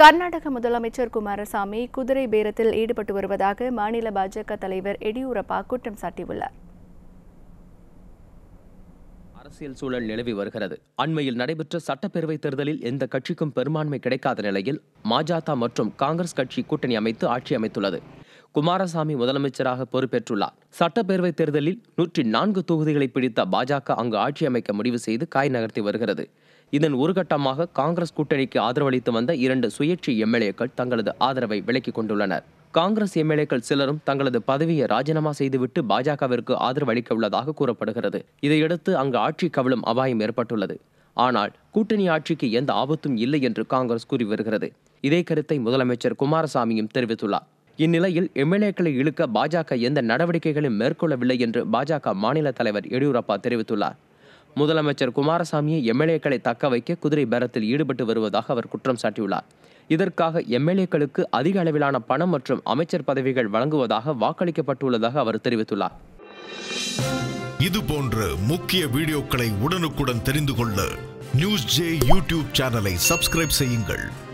கர்நாடக முதலமைச்சர் குமாரசாமி குதிரை பேரத்தில் ஈடுபட்டு வருவதாக மாநில பாஜக தலைவர் எடியூரப்பா குற்றம் சாட்டியுள்ளார் அரசியல் சூழல் நிலவி வருகிறது அண்மையில் நடைபெற்ற சட்டப்பேரவை தேர்தலில் எந்த கட்சிக்கும் பெரும்பான்மை கிடைக்காத நிலையில் மஜத மற்றும் காங்கிரஸ் கட்சி கூட்டணி அமைத்து ஆட்சி அமைத்துள்ளது குமாரசாமி முதலமைச்சராக பொறுப்பேற்றுள்ளார் சட்டப்பேரவை தேர்தலில் நூற்றி நான்கு தொகுதிகளை பிடித்த பாஜக அங்கு ஆட்சி அமைக்க முடிவு செய்து காய் நகர்த்தி வருகிறது இதன் ஒரு கட்டமாக காங்கிரஸ் கூட்டணிக்கு ஆதரவளித்து வந்த இரண்டு சுயேட்சை எம்எல்ஏக்கள் தங்களது ஆதரவை விலக்கிக் கொண்டுள்ளனர் காங்கிரஸ் எம்எல்ஏக்கள் சிலரும் தங்களது பதவியை ராஜினாமா செய்துவிட்டு பாஜகவிற்கு ஆதரவு அளிக்க உள்ளதாக கூறப்படுகிறது இதையடுத்து அங்கு ஆட்சி கவிழும் அபாயம் ஏற்பட்டுள்ளது ஆனால் கூட்டணி ஆட்சிக்கு எந்த ஆபத்தும் இல்லை என்று காங்கிரஸ் கூறி வருகிறது இதே கருத்தை முதலமைச்சர் குமாரசாமியும் தெரிவித்துள்ளார் இந்நிலையில் எம்எல்ஏக்களை இழுக்க பாஜக எந்த நடவடிக்கைகளையும் மேற்கொள்ளவில்லை என்று பாஜக மாநில தலைவர் எடியூரப்பா தெரிவித்துள்ளார் முதலமைச்சர் குமாரசாமியை எம்எல்ஏக்களை தக்க வைக்க குதிரை பேரத்தில் ஈடுபட்டு வருவதாக அவர் குற்றம் சாட்டியுள்ளார் இதற்காக எம்எல்ஏக்களுக்கு அதிக அளவிலான பணம் மற்றும் அமைச்சர் பதவிகள் வழங்குவதாக வாக்களிக்கப்பட்டுள்ளதாக அவர் தெரிவித்துள்ளார் இது போன்ற முக்கிய வீடியோக்களை உடனுக்குடன் தெரிந்து கொள்ள நியூஸ் ஜே யூடியூப் சேனலை சப்ஸ்கிரைப் செய்யுங்கள்